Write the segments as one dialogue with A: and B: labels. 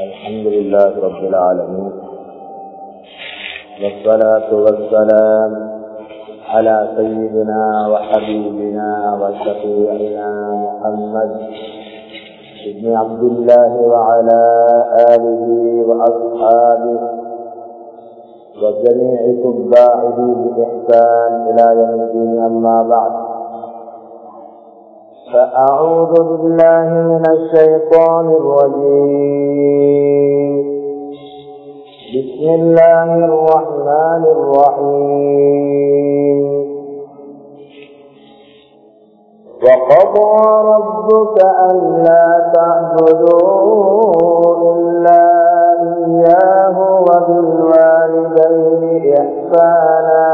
A: الحمد لله رب العالمين والصلاة والسلام على سيدنا وحبيبنا وشفيعنا محمد ابن عبد الله وعلى آله وأصحابه وجميع تباعه بإحسان إلى يوم الدين أما بعد فأعوذ بالله من الشيطان الرجيم بسم الله الرحمن الرحيم وقضى ربك ألا تعبدوا إلا إياه وبالوالدين إحسانا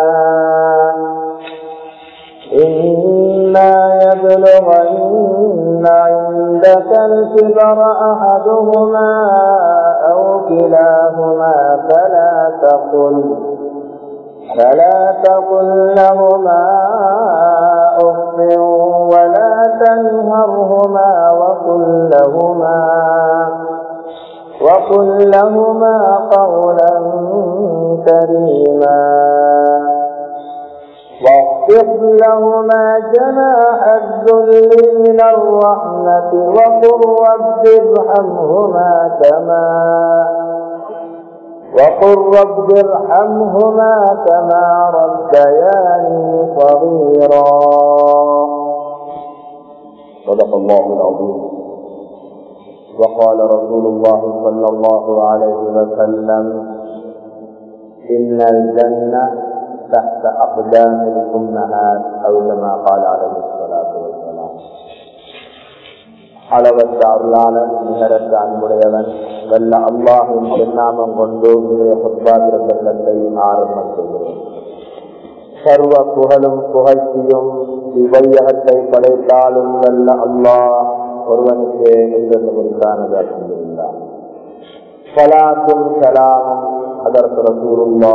A: إما يبلغن عندك الكبر أحدهما أو كلاهما فلا تقل فلا تقل لهما أف ولا تنهرهما وقل لهما وقل لهما قولا كريما واخفض لهما جناح الذل من الرحمة وقل رب ارحمهما كما وقل رب ارحمهما كما ربياني صغيرا صدق الله العظيم وقال رسول الله صلى الله عليه وسلم إن الجنة تحت أقدام الأمهات أو كما قال عليه الصلاة والسلام அளவற்ற அருளாளன் நிகரற்ற அன்புடையவன் வல்ல அல்லாஹின் பெண்ணாமம் கொண்டு பிரசங்கத்தை ஆரம்பம் செய்கிறேன் சர்வ புகழும் புகழ்ச்சியும் இவ்வையகத்தை படைத்தாலும் வல்ல அல்லாஹ் ஒருவனுக்கு எந்தெந்த முறைக்கானது அர்த்தமில்லார் சலாத்தும் சலாமும் அதற்கு ரசூருல்லா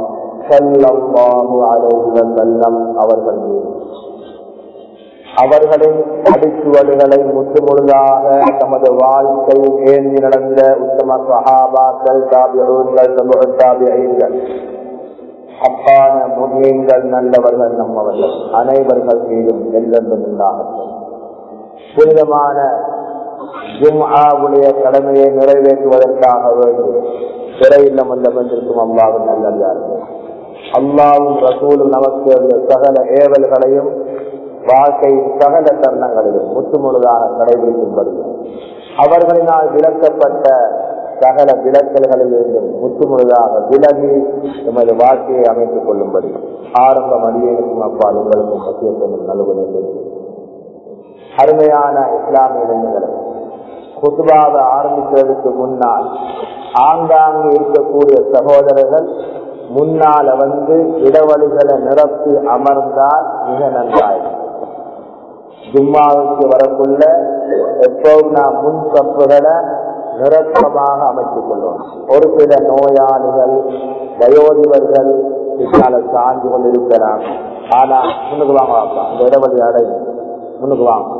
A: அவர்கள் அவர்களின் அடிச்சுவடுகளை முற்றுமுழுதாக தமது வாழ்க்கையில் ஏந்தி நடந்த உத்தம சஹாபாக்கள் தாபியங்கள் தாபியங்கள் அப்பான முன்மீன்கள் நல்லவர்கள் நம்மவர்கள் அனைவர்கள் மீதும் என்றென்றும் உண்டாகட்டும் புனிதமான ஜும்ஆவுடைய கடமையை நிறைவேற்றுவதற்காக வேண்டும் சிறையில் வந்த வந்திருக்கும் அல்லாவின் நல்லதார்கள் அல்லாவும் ரசூலும் நமக்கு அந்த சகல ஏவல்களையும் வாழ்க்கையின் சகல தருணங்களிலும் முற்றுமுழுதாக கடைபிடிக்கும்படியும் அவர்களினால் விளக்கப்பட்ட சகல விளக்கல்களில் இருந்தும் முற்றுமுழுதாக விலகி எமது வாழ்க்கையை அமைத்துக் கொள்ளும்படி ஆரம்ப மதியனுக்கும் அப்பால் உங்களுக்கும் சத்தியத்திலும் நல்குவதை அருமையான இஸ்லாமிய இளைஞர்களை குத்துபாவை ஆரம்பிக்கிறதுக்கு முன்னால் ஆங்காங்கு இருக்கக்கூடிய சகோதரர்கள் முன்னால வந்து இடவழிகளை நிரப்பி அமர்ந்தால் மிக நன்றாயிருக்கும் ஜும்மாவுக்கு வரக்குள்ள எப்பவும் நாம் முன் சப்புகளை நிரப்பமாக அமைத்துக் கொள்வோம் ஒரு சில நோயாளிகள் வயோதிபர்கள் இதனால சார்ந்து கொண்டிருக்கிறாங்க ஆனா முன்னுக்கு வாங்க வாப்பா இந்த இடவழி அடையும் முன்னுக்கு வாங்க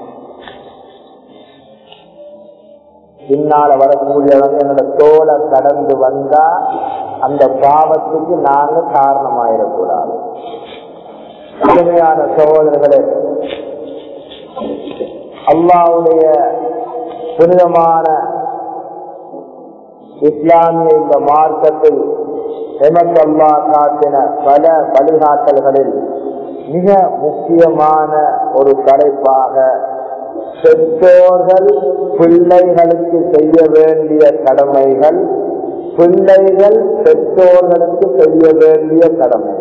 A: பின்னால வரக்கூடியவங்க என்னோட தோலை கடந்து வந்தா அந்த பாவத்துக்கு நாங்க காரணமாயிடக்கூடாது கடுமையான சகோதரர்களே அல்லாவுடைய புனிதமான இஸ்லாமிய இந்த மார்க்கத்தில் எமக்கு அல்லா காட்டின பல வழிகாட்டல்களில் மிக முக்கியமான ஒரு தலைப்பாக பெற்றோர்கள் பிள்ளைகளுக்கு செய்ய வேண்டிய கடமைகள் பிள்ளைகள் பெற்றோர்களுக்கு செய்ய வேண்டிய கடமைகள்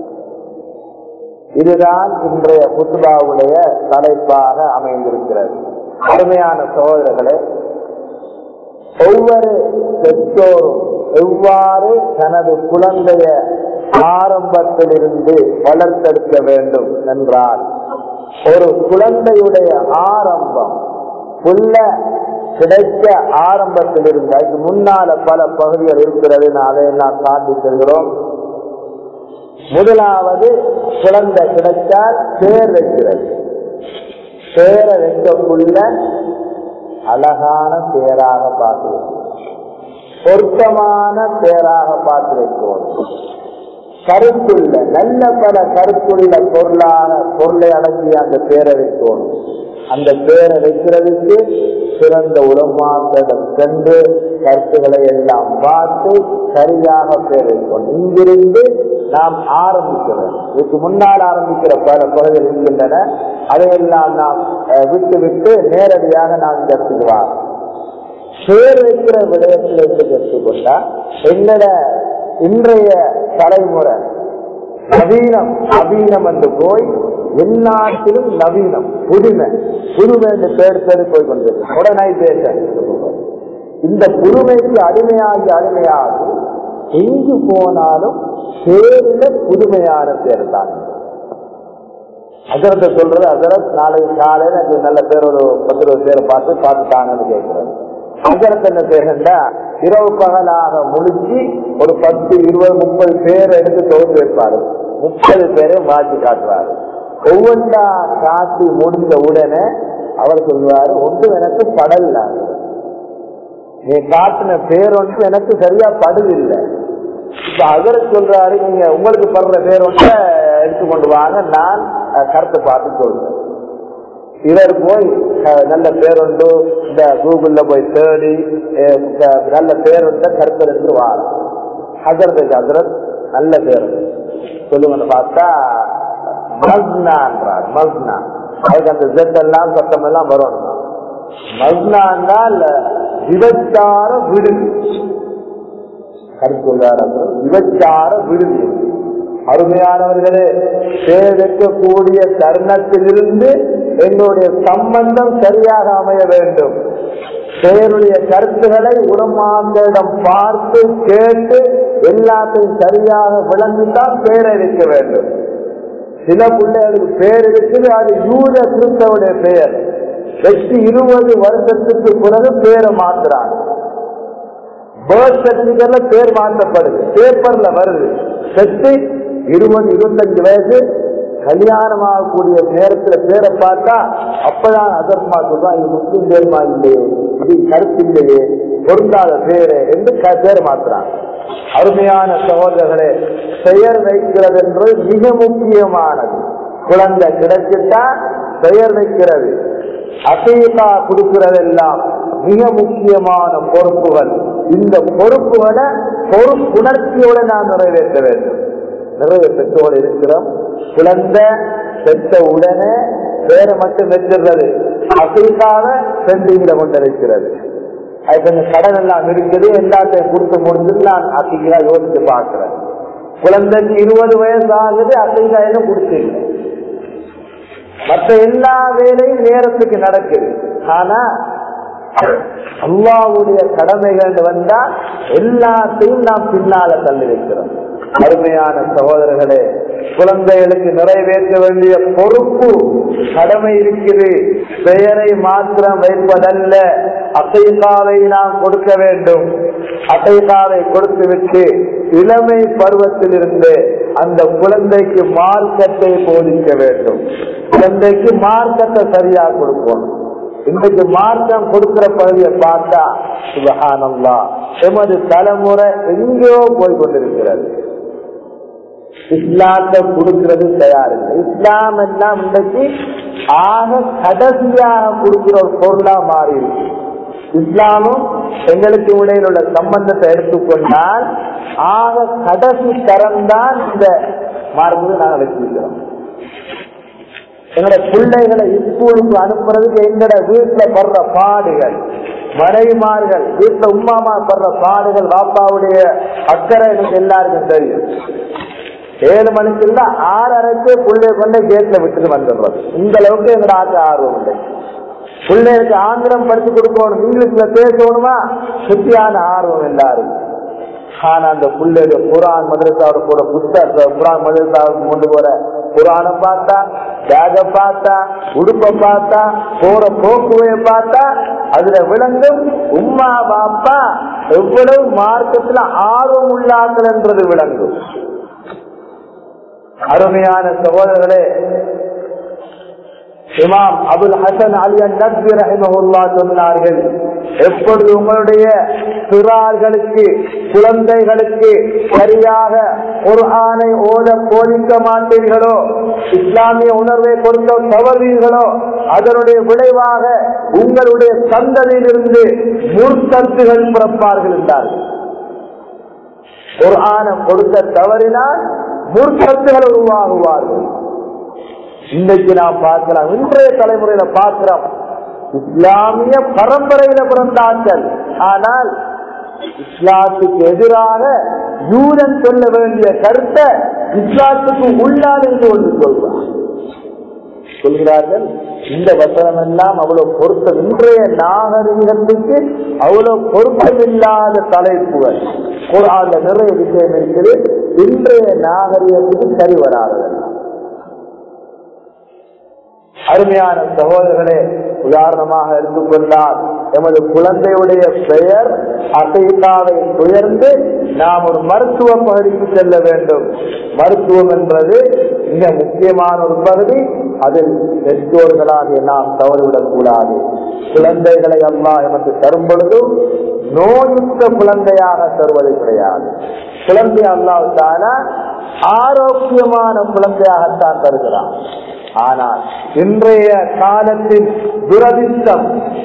A: இதுதான் இன்றைய புத்துபாவுடைய தலைப்பாக அமைந்திருக்கிறது அருமையான சகோதரர்களே ஒவ்வொரு பெற்றோரும் எவ்வாறு தனது குழந்தைய ஆரம்பத்திலிருந்து வளர்த்தெடுக்க வேண்டும் என்றால் ஒரு குழந்தையுடைய ஆரம்பம் புள்ள கிடைக்க ஆரம்பத்தில் இருந்த அதுக்கு முன்னால பல பகுதிகள் இருக்கிறது நான் அதையெல்லாம் தாண்டி செல்கிறோம் முதலாவது குழந்தை கிடைத்தால் பேர் வைக்கிறது பேரை வைக்கக்குள்ள அழகான பேராக பார்க்கிறோம் பொருத்தமான பேராக பார்த்து வைக்கணும் கருத்துள்ள நல்ல பல கருத்துள்ள பொருளான பொருளை அடங்கிய அந்த பேரை வைக்கணும் அந்த பேரை வைக்கிறதுக்கு சிறந்த உலமாக்களிடம் சென்று கருத்துக்களை எல்லாம் பார்த்து சரியாக பேர் வைக்கணும் இங்கிருந்து நாம் ஆரம்பிக்கிறோம் இதுக்கு முன்னால் ஆரம்பிக்கிற பல குறைகள் இருக்கின்றன அதையெல்லாம் நாம் அஹ், விட்டு விட்டு நேரடியாக நாம் இந்த இடத்துக்கு வரோம் பேர் வைக்கிற விடயத்தில் இருந்து எடுத்துக்கொண்டா எங்கட இன்றைய தலைமுறை நவீனம் நவீனம் என்று போய் எல்லாத்திலும் நவீனம் புதுமை புதுமை என்று பேர் பேர் போய் கொண்டிருக்கு மாடர்னைசேஷன் இந்த புதுமைக்கு அடிமையாகி அடிமையாகி எங்கு போனாலும் பேருல புதுமையான பேர் தான் அசரத்தை சொல்றது அசரத் நாளைக்கு காலையில எனக்கு நல்ல பேர் ஒரு பத்து இருபது பேரை பார்த்து பார்த்துட்டாங்கன்னு கேட்கிறது அசரத் என்ன செய்யறா இரவு பகலாக முடிச்சு ஒரு பத்து இருபது முப்பது பேர் எடுத்து தொகுத்து வைப்பாரு முப்பது பேரை மாற்றி காட்டுவாரு ஒவ்வொன்றா காட்டி முடிந்த உடனே அவர் சொல்லுவாரு ஒன்றும் எனக்கு படல நீ காட்டின பேர் ஒன்று எனக்கு சரியா படுதில்லை இப்ப அவர் சொல்றாரு நீங்க உங்களுக்கு படுற பேர் ஒன்று எடுத்துக்கொண்டு வாங்க நான் அஹ், கருத்தை பார்த்து சொல்றேன் இவர் போய் அஹ், நல்ல பேருண்டு இந்த கூகுள்ல போய் தேடி அஹ், க- நல்ல பேருண்ட கருத்து எடுத்து வார ஹசரத் ஹசரத் நல்ல பேர் சொல்லுங்கன்னு பார்த்தா மஸ்னான்றார் மஸ்னா அதுக்கு அந்த ஜெட் எல்லாம் சத்தம் எல்லாம் வரும் மஸ்னான்னால் விபச்சார விடுதி கருத்துள்ளார் விபச்சார விடுதி அருமையானவர்களே பேர் வைக்கக்கூடிய தருணத்திலிருந்து எங்களுடைய சம்பந்தம் சரியாக அமைய வேண்டும் பேருடைய கருத்துக்களை உரமாக்களிடம் பார்த்து கேட்டு எல்லாத்தையும் சரியாக விளங்கித்தான் பேரை வைக்க வேண்டும் சில பிள்ளைகளுக்கு பேர் இருக்குது அது யூத கிறிஸ்தவுடைய பெயர் வெற்றி இருபது வருஷத்துக்கு பிறகு பேரை மாத்துறாங்க பர்த் சர்டிபிகேட்ல பேர் மாற்றப்படுது பேப்பர்ல வருது செத்து இருபது இருபத்தஞ்சு வயசு கல்யாணம் ஆகக்கூடிய நேரத்துல பேரை பார்த்தா அப்பதான் அதர்மா சொல்றான் இது முஸ்லிம் பேருமா இல்லையே இது கருத்து இல்லையே பொருந்தாத பேரு என்று க- பேர் மாத்துறாங்க அருமையான சகோதரர்களே பெயர் வைக்கிறது என்பது மிக முக்கியமானது குழந்தை கிடைச்சிட்டா பெயர் வைக்கிறது அசைகா கொடுக்கிறதெல்லாம் மிக முக்கியமான பொறுப்புகள் இந்த பொறுப்புகளை பொறுப்புணர்ச்சியோட நாம் நிறைவேற்ற வேண்டும் நிறைய பெற்றோடு இருக்கிறோம் குழந்தை பெற்ற உடனே வேற மட்டும் வச்சிடுறது அசைக்காக பெண்டிங்ல கொண்டிருக்கிறது அது கொஞ்சம் கடன் எல்லாம் இருக்குது எல்லாத்தையும் கொடுத்து முடிஞ்சு நான் அசைக்கா யோசிச்சு பார்க்கிறேன் குழந்தைக்கு இருபது வயசு ஆகுது அசைக்கா இன்னும் கொடுத்துருக்கேன் மற்ற எல்லா வேலையும் நேரத்துக்கு நடக்குது ஆனா அல்லாவுடைய கடமைகள் வந்தா எல்லாத்தையும் நாம் பின்னால தள்ளி வைக்கிறோம் அருமையான சகோதரர்களே குழந்தைகளுக்கு நிறைவேற்ற வேண்டிய பொறுப்பு கடமை இருக்குது பெயரை மாத்திரம் வைப்பதல்ல அசைகாவை நாம் கொடுக்க வேண்டும் அசைகாவை கொடுத்துவிட்டு இளமை பருவத்திலிருந்து அந்த குழந்தைக்கு மார்க்கத்தை போதிக்க வேண்டும் குழந்தைக்கு மார்க்கத்தை சரியா கொடுக்கணும் இன்றைக்கு மார்க்கம் கொடுக்கிற பகுதியை பார்த்தா சுபஹானல்லா எமது தலைமுறை எங்கேயோ போய் கொண்டிருக்கிறது இஸ்லாத்தை கொடுக்கிறது தயாரில்லை இஸ்லாம் எல்லாம் இன்றைக்கு ஆக கடைசியாக கொடுக்கிற ஒரு பொருளா மாறி இருக்கு இஸ்லாமும் எங்களுக்கு இடையில் உள்ள சம்பந்தத்தை எடுத்துக்கொண்டால் ஆக கடைசி தரம் தான் இந்த மார்க்கத்தை நாங்கள் வச்சிருக்கிறோம் எங்களோட பிள்ளைகளை ஸ்கூலுக்கு அனுப்புறதுக்கு எங்கட வீட்டுல படுற பாடுகள் மனைவிமார்கள் வீட்டுல உமாமா படுற பாடுகள் பாப்பாவுடைய அக்கறை எனக்கு எல்லாருக்கும் தெரியும் ஏழு மணிக்கு இல்ல ஆறரைக்கு பிள்ளைய கொண்டு கேட்ல விட்டுட்டு வந்துடுறது இந்த அளவுக்கு எங்கட ஆசை ஆர்வம் இல்லை பிள்ளைகளுக்கு ஆங்கிலம் படிச்சு கொடுக்கணும் இங்கிலீஷ்ல பேசணுமா சுத்தியான ஆர்வம் எல்லாரும் ஆனா அந்த பிள்ளைங்க குரான் மதரசாவோட போற புத்தகத்தை குரான் மதரசாவுக்கு கொண்டு போற குரானை பார்த்தா பேக பார்த்தா உடுப்பை பார்த்தா போற போக்குவைய பார்த்தா அதுல விளங்கும் உம்மா பாப்பா எவ்வளவு மார்க்கத்துல ஆர்வம் உள்ளாங்கன்றது விளங்கும் அருமையான சகோதரர்களே இமாம் அபுல் ஹசன் அலி நபி ரஹிமஹுல்லா சொன்னார்கள் எப்பொழுது உங்களுடைய சிறார்களுக்கு குழந்தைகளுக்கு சரியாக ஒரு ஆணை ஓத போதிக்க மாட்டீர்களோ இஸ்லாமிய உணர்வை கொடுக்க தவறீர்களோ அதனுடைய விளைவாக உங்களுடைய சந்ததியிலிருந்து முற்கத்துகள் பிறப்பார்கள் என்றார்கள் ஒரு ஆணை கொடுக்க தவறினால் முற்கத்துகள் உருவாகுவார்கள் இன்றைக்கு நாம் பார்க்கலாம் இன்றைய தலைமுறையில பார்க்கிறோம் இஸ்லாமிய பரம்பரையில பிறந்தார்கள் ஆனால் இஸ்லாத்துக்கு எதிராக யூதன் சொல்ல வேண்டிய கருத்தை இஸ்லாத்துக்கு உள்ளால் என்று ஒன்று சொல்றார் சொல்கிறார்கள் இந்த வசனம் எல்லாம் அவ்வளவு பொருத்தம் இன்றைய நாகரிகத்துக்கு அவ்வளவு பொருத்தமில்லாத தலைப்புகள் குரான்ல நிறைய விஷயம் இருக்குது இன்றைய நாகரிகத்துக்கு சரி வராததெல்லாம் அருமையான சகோதரர்களே உதாரணமாக எடுத்துக்கொண்டால் எமது குழந்தையுடைய பெயர் அசைதாவை உயர்ந்து நாம் ஒரு மருத்துவ பகுதிக்கு செல்ல வேண்டும் மருத்துவம் என்பது மிக முக்கியமான ஒரு பகுதி அதில் பெற்றோர்களாக நாம் தவறிவிடக் கூடாது குழந்தைகளை அம்மா எமக்கு தரும் பொழுதும் நோயுற்ற குழந்தையாக தருவது கிடையாது குழந்தை அல்லாவுக்கான ஆரோக்கியமான குழந்தையாகத்தான் தருகிறான் ஆனால் இன்றைய காலத்தின் துரதிஷ்டம்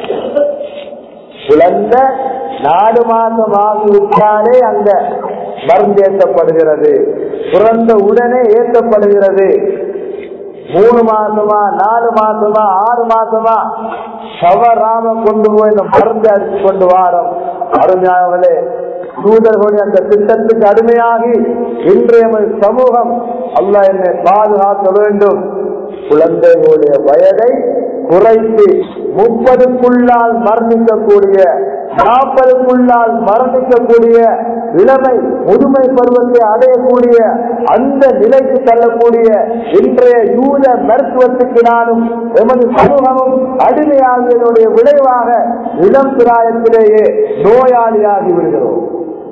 A: குழந்த நாலு மாதம் ஆகிவிட்டாலே அந்த மருந்து ஏற்றப்படுகிறது பிறந்த உடனே ஏற்றப்படுகிறது மூணு மாசமா நாலு மாசமா ஆறு மாசமா சவராம கொண்டு போய் இந்த மருந்து அடிச்சு கொண்டு வாரம் அருமையானவர்களே தூதர்களுடைய அந்த திட்டத்துக்கு அடிமையாகி இன்றைய சமூகம் அல்ல என்னை பாதுகாக்க வேண்டும் குழந்தைகளுடைய வயதை குறைத்து முப்பதுக்குள்ளால் மரணிக்கக்கூடிய நாற்பதுக்குள்ளால் மரணிக்கக்கூடிய இளமை முதுமை பருவத்தை அடையக்கூடிய அந்த நிலைக்கு செல்லக்கூடிய இன்றைய யூத மருத்துவத்துக்கு நானும் எமது சமூகமும் அடிமையாகியதனுடைய விளைவாக இளம் பிராயத்திலேயே நோயாளியாகி விடுகிறோம்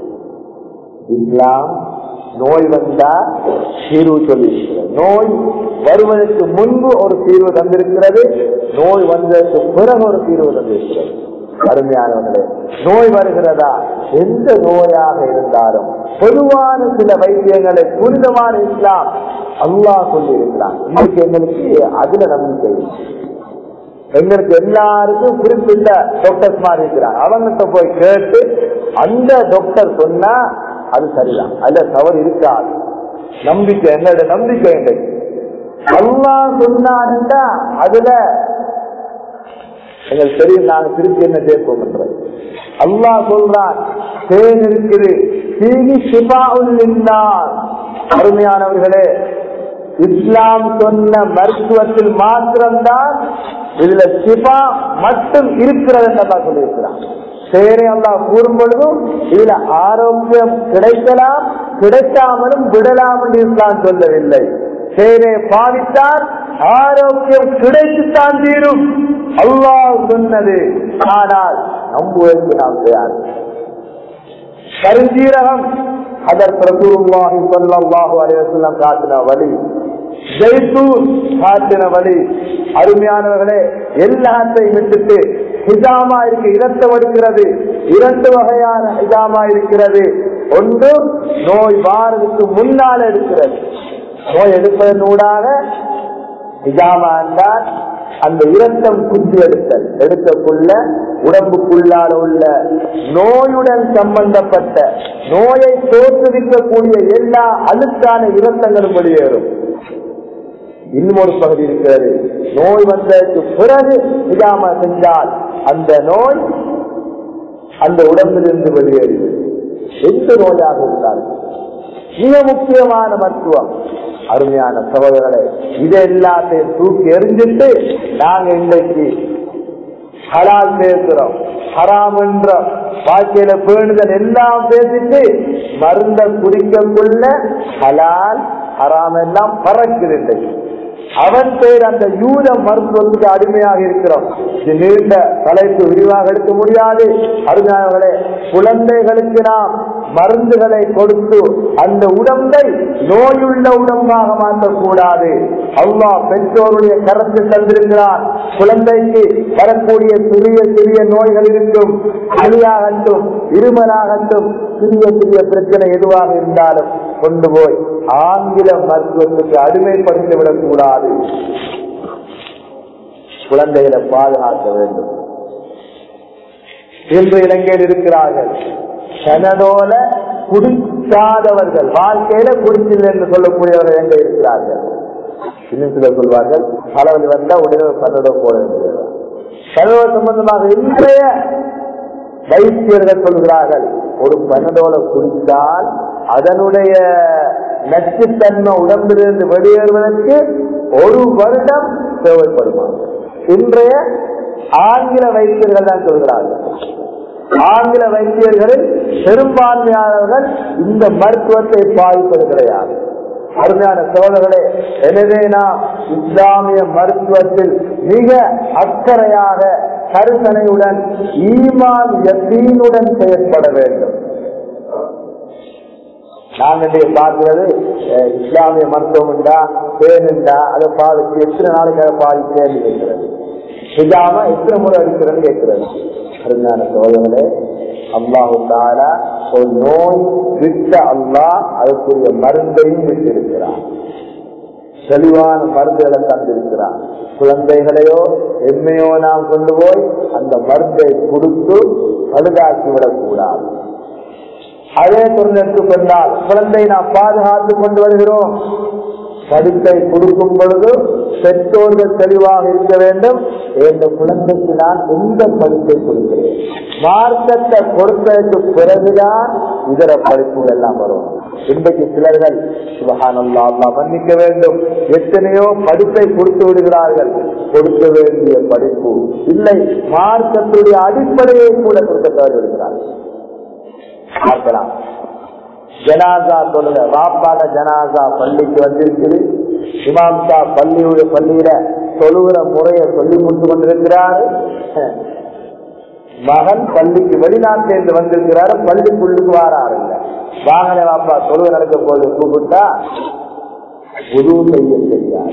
A: இஸ்லாம் நோய் வந்தா தீர்வு சொல்லியிருக்கிறது நோய் வருவதற்கு முன்பு ஒரு தீர்வு தந்திருக்கிறது நோய் வந்ததற்கு பிறகு ஒரு தீர்வு தந்திருக்கிறது அருமையானவர்களே நோய் வருகிறதா எந்த நோயாக இருந்தாலும் பொதுவான சில வைத்தியங்களை புனிதமான இஸ்லாம் அல்லாஹ் சொல்லி இருக்கிறான் இன்னைக்கு எங்களுக்கு அதுல நம்பிக்கை இல்லை. எங்களுக்கு எல்லாருக்கும் குறிப்பிட்ட டாக்டர்ஸ் மாதிரி இருக்கிறாங்க அவங்ககிட்ட போய் கேட்டு அந்த டாக்டர் சொன்னா அது சரிதான் அதுல தவறு இருக்காது நம்பிக்கை என்னோட நம்பிக்கை எங்களுக்கு அல்லா சொன்னாருன்னா அதுல எங்களுக்கு தெரியும் நாங்க திருப்பி என்ன சேர்ப்போம் அல்லாஹ் சொல்றான் தேன் இருக்குது தீனி சிபா உள்ளார் அருமையானவர்களே இஸ்லாம் சொன்ன மருத்துவத்தில் மாத்திரம்தான் இதுல சிபா மட்டும் இருக்கிறது என்று சொல்லியிருக்கிறான் தேனை அல்லா கூறும் பொழுதும் இதுல ஆரோக்கியம் கிடைக்கலாம் கிடைக்காமலும் விடலாம் என்று இஸ்லாம் சொல்லவில்லை தேனை பாவித்தால் ஆரோக்கியம் கிடைத்துத்தான் தீரும் அல்லாஹ் சொன்னது ஆனால் நம்புவதற்கு நாம் தயார் கருஞ்சீரகம் அதற்கு ரசூலுல்லாஹி ஸல்லல்லாஹு அலைஹி வஸல்லம் காட்டின வழி ஜெய்தூன் காட்டின வழி அருமையானவர்களே எல்லாத்தையும் விட்டுட்டு ஹிஜாமா இருக்கு இரத்தம் எடுக்கிறது இரண்டு வகையான ஹிஜாமா இருக்கிறது ஒன்று நோய் வாரதுக்கு முன்னால் எடுக்கிறது நோய் எடுப்பதன் ஊடாக ஹிஜாமா என்றால் அந்த இரத்தம் குஞ்சு எடுத்தல் எடுக்கக்குள்ள உடம்புக்குள்ளால உள்ள நோயுடன் சம்பந்தப்பட்ட நோயை தோற்றுவிக்கக்கூடிய எல்லா அழுக்கான இரத்தங்களும் வெளியேறும் இன்னும் ஒரு பகுதி இருக்கிறது நோய் வந்ததற்கு பிறகு இல்லாம செஞ்சால் அந்த நோய் அந்த உடம்பிலிருந்து வெளியேறுகிறது எந்த நோயாக இருந்தாலும் மிக முக்கியமான மருத்துவம் அருமையான சகோதரர்களை இதை எல்லாத்தையும் தூக்கி எறிஞ்சிட்டு நாங்க இன்றைக்கு ஹலால் பேசுறோம் ஹராம் என்ற வாழ்க்கையில பேணுதல் எல்லாம் பேசிட்டு மருந்த குடிக்கக்குள்ள ஹலால் ஹராம் எல்லாம் பறக்குது இன்றைக்கு அவன் பேர் அந்த யூத மருத்துவத்துக்கு அடிமையாக இருக்கிறோம் இது நீண்ட தலைப்பு விரிவாக எடுக்க முடியாது அருமையானவர்களே குழந்தைகளுக்கு நாம் மருந்துகளை கொடுத்து அந்த உடம்பை நோயுள்ள உடம்பாக மாற்றக்கூடாது அல்லாஹ் பெற்றோருடைய கருத்து தந்திருக்கிறார் குழந்தைக்கு வரக்கூடிய சிறிய சிறிய நோய்கள் இருக்கும் அழியாகட்டும் இருமலாகட்டும் சிறிய சிறிய பிரச்சனை எதுவாக இருந்தாலும் கொண்டு போய் ஆங்கில மருத்துவத்துக்கு அடிமைப்படுத்தி விடக்கூடாது குழந்தைகளை பாதுகாக்க வேண்டும் இன்று இலங்கையில் இருக்கிறார்கள் தனதோல குடிக்காதவர்கள் வாழ்க்கையில குடிச்சில்லை என்று சொல்லக்கூடியவர்கள் எங்க இருக்கிறார்கள் இன்னும் சிலர் சொல்வார்கள் அளவில் வந்தா உடனே பன்னோட போட வேண்டியது கனவு சம்பந்தமாக இன்றைய வைத்தியர்கள் சொல்கிறார்கள் ஒரு பன்னதோல குடித்தால் அதனுடைய நச்சுத்தன்மை உடம்பிலிருந்து வெளியேறுவதற்கு ஒரு வருடம் தேவைப்படுமா இன்றைய ஆங்கில வைத்தியர்கள் தான் சொல்கிறார்கள் ஆங்கில வைத்தியர்களில் பெரும்பான்மையானவர்கள் இந்த மருத்துவத்தை பாதிப்பது கிடையாது அருமையான சோழர்களே எனவே நாம் இஸ்லாமிய மருத்துவத்தில் மிக அக்கறையாக கருத்தனையுடன் ஈமான் யத்தீனுடன் செயற்பட வேண்டும் நாங்கள் பார்க்கிறது அஹ், இஸ்லாமிய மருத்துவம் உண்டா பேன் உண்டா அதை பாதிச்சு எத்தனை நாளைக்காக பாதிச்சேன்னு கேட்கிறது ஹிஜாம எத்தனை முறை அடிக்கிறேன்னு கேட்கிறது அருமையான சோழர்களே அல்லாஹு தாலா ஒரு நோய் விட்ட அல்லாஹ் அதற்குரிய மருந்தையும் விட்டிருக்கிறார் தெளிவான மருந்துகளை தந்திருக்கிறார் குழந்தைகளையோ எம்மையோ நாம் கொண்டு போய் அந்த மருந்தை கொடுத்து பழுதாக்கி விடக்கூடாது அதே பொருள் எடுத்துக்கொண்டால் குழந்தை நாம் பாதுகாத்து கொண்டு வருகிறோம் படுக்கை கொடுக்கும் பொழுது பெற்றோர்கள் தெளிவாக இருக்க வேண்டும் இந்த குழந்தைக்கு நான் எந்த படுக்கை கொடுக்கிறேன் மார்க்கத்தை கொடுத்ததற்கு பிறகுதான் இதர படிப்புகள் எல்லாம் வரும் இன்றைக்கு சிலர்கள் சுபஹானல்லா அல்லாஹ் மன்னிக்க வேண்டும் எத்தனையோ படிப்பை கொடுத்து விடுகிறார்கள் கொடுக்க வேண்டிய படிப்பு இல்லை மார்க்கத்துடைய அடிப்படையை கூட கொடுக்க தவறி விடுகிறார்கள் பார்க்கலாம் ஜனாசா சொல்லுங்க வாப்பாட ஜனாசா பள்ளிக்கு வந்திருக்குது இமாம் சா பள்ளியுடைய பள்ளியில தொழுகிற முறையை சொல்லி கொடுத்து கொண்டிருக்கிறாரு மகன் பள்ளிக்கு வெளிநாட்டிலிருந்து வந்திருக்கிறாரு பள்ளிக்குள்ளுக்கு வாராருங்க வாகன வாப்பா தொழுகை நடக்க போது கூப்பிட்டா உதவு செய்ய தெரியாது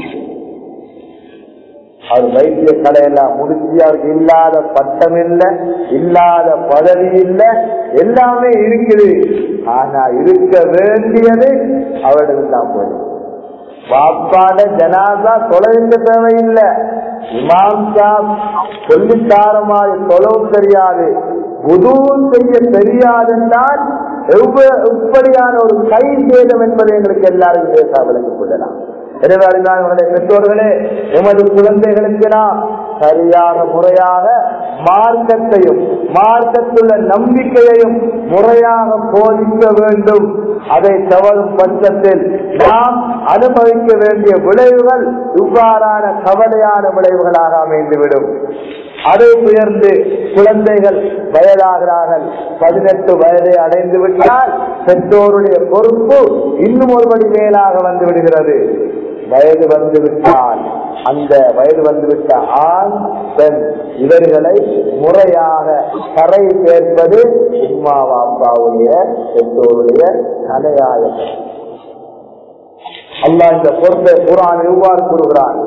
A: அவர் வைத்திய கடையெல்லாம் முடிச்சு அவருக்கு இல்லாத பட்டம் இல்ல இல்லாத பதவி இல்ல எல்லாமே இருக்குது ஆனா இருக்க வேண்டியது அவரிடம் தான் போய் பாப்பாட ஜனாதா தொலைந்த தேவையில்லை இமாம் சாப் சொல்லித்தாரமாய் தொலைவும் தெரியாது உதவும் செய்ய தெரியாதென்றால் எவ்வ- எப்படியான ஒரு கை சேதம் என்பதை எங்களுக்கு எல்லாரும் பேச விளங்கிக் கொள்ளலாம் எனவே அறிஞர்களுடைய பெற்றோர்களே எமது குழந்தைகளுக்கு நாம் சரியான முறையாக மார்க்கத்தையும் மார்க்கத்துள்ள நம்பிக்கையையும் முறையாக போதிக்க வேண்டும் அதை தவறும் பட்சத்தில் நாம் அனுபவிக்க வேண்டிய விளைவுகள் இவ்வாறான கவலையான விளைவுகளாக அமைந்துவிடும் அதை உயர்ந்து குழந்தைகள் வயதாகிறார்கள் பதினெட்டு வயதை அடைந்து விட்டால் பெற்றோருடைய பொறுப்பு இன்னும் ஒருபடி மேலாக வந்து விடுகிறது வயது வந்து விட்டால் அந்த வயது வந்துவிட்ட ஆண் பெண் இவர்களை முறையாக கரை சேர்ப்பது உம்மா அப்பாவுடைய பெற்றோருடைய தலையாயம் அல்லாஹ் இந்த பொறுப்பை குரான் எவ்வாறு கூறுகிறான்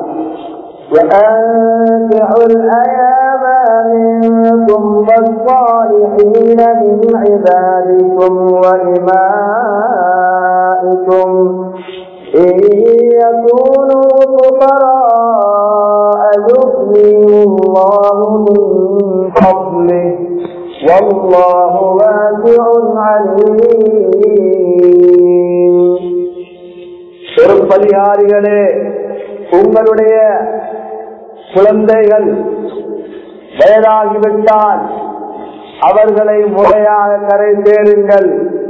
A: وأنكحوا الأيام منكم والصالحين من عبادكم وإمائكم إن يكونوا فقراء يغنيهم الله من فضله والله واسع عليم பொறுப்பதிகாரிகளே உங்களுடைய குழந்தைகள் வயதாகிவிட்டால் அவர்களை முறையாக கரை சேருங்கள்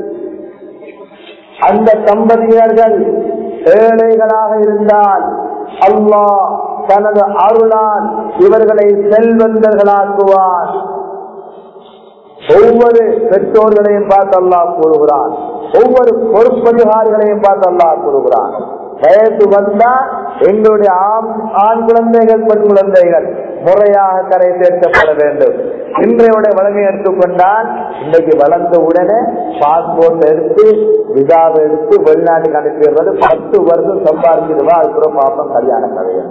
A: அந்த தம்பதியர்கள் ஏழைகளாக இருந்தால் அல்லாஹ் தனது அருளால் இவர்களை செல்வந்தர்களாக்குவான் ஒவ்வொரு பெற்றோர்களையும் பார்த்து அல்லாஹ் கூறுகிறான் ஒவ்வொரு பொறுப்பதிகாரிகளையும் பார்த்து அல்லாஹ் கூறுகிறான் வயசு வந்தா எங்களுடைய ஆண் ஆண் குழந்தைகள் பெண் குழந்தைகள் முறையாக கரை சேர்க்கப்பட வேண்டும் இன்றையோட வளமை எடுத்துக்கொண்டால் இன்னைக்கு வளர்ந்த உடனே பாஸ்போர்ட் எடுத்து விசாவை எடுத்து வெளிநாட்டுக்கு அனுப்பிடுறது பத்து வருஷம் சம்பாதிச்சிருவா அதுக்கப்புறம் பாப்பம் கல்யாண கதையா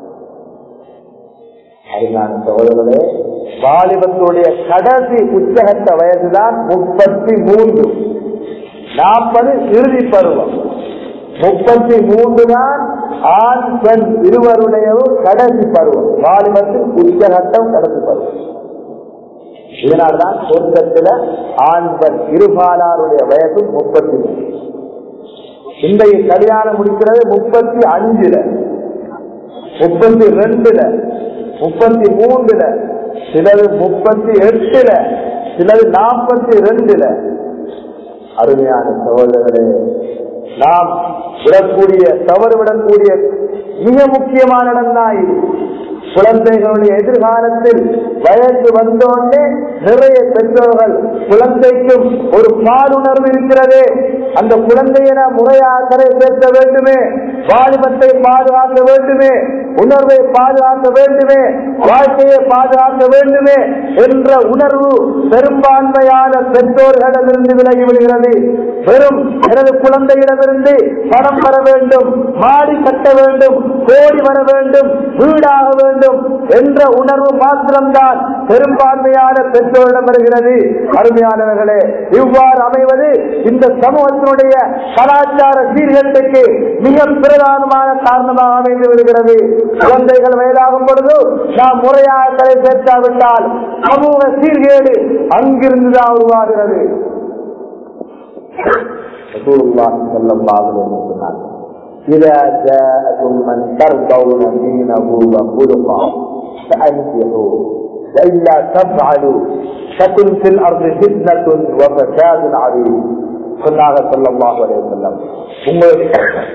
A: அதுதான் சகோதரர்களே வாலிபத்துடைய கடைசி உச்சகத்த வயசுதான் முப்பத்தி மூன்று நாற்பது இறுதி பருவம் முப்பத்தி மூன்று தான் ஆண் பெண் இருவருடையவும் கடைசி பருவம் வாலிபத்தின் உச்சகட்டம் கடைசி பருவம் இதனால்தான் சொர்க்கத்துல ஆண் பெண் இருபாலாருடைய வயசு முப்பத்தி மூணு இன்றைய கல்யாணம் முடிக்கிறது முப்பத்தி அஞ்சுல முப்பத்தி ரெண்டுல முப்பத்தி மூன்றுல சிலது முப்பத்தி எட்டுல சிலது நாற்பத்தி ரெண்டுல அருமையான சகோதரர்களே நாம் விடக்கூடிய தவறு விடக்கூடிய மிக முக்கியமான இடம் தான் இது குழந்தைகளுடைய எதிர்காலத்தில் வயசு வந்தோடனே நிறைய பெற்றோர்கள் குழந்தைக்கும் ஒரு பாலுணர்வு இருக்கிறது அந்த குழந்தையை நாம் முறையாக கரை சேர்க்க வேண்டுமே வாலிபத்தை பாதுகாக்க வேண்டுமே உணர்வை பாதுகாக்க வேண்டுமே வாழ்க்கையை பாதுகாக்க வேண்டுமே என்ற உணர்வு பெரும்பான்மையான பெற்றோர்களிடமிருந்து விலகி விடுகிறது வெறும் எனது குழந்தையிடமிருந்து பணம் வர வேண்டும் மாடி கட்ட வேண்டும் கோடி வர வேண்டும் வீடாக வேண்டும் என்ற உணர்வு மாத்திரம்தான் பெரும்பான்மையான பெற்றோரிடம் வருகிறது அருமையானவர்களே இவ்வாறு அமைவது இந்த சமூகத்தினுடைய கலாச்சார சீர்கேட்டுக்கு மிக பிரதானமான காரணமாக அமைந்து விடுகிறது குழந்தைகள் வயதாகும் பொழுது நாம் முறையாக தலை சேர்க்காவிட்டால் சமூக சீர்கேடு அங்கிருந்துதான் உருவாகிறது ரசூலுல்லாஹி ஸல்லல்லாஹு அலைஹி வஸல்லம் إذا جاءكم من ترضون دينه وخلقه فأنكحوه وإلا تفعلوا تكن في الأرض فتنة وفساد عظيم சொன்னாங்க ஸல்லல்லாஹு அலைஹி வஸல்லம் உங்களுடைய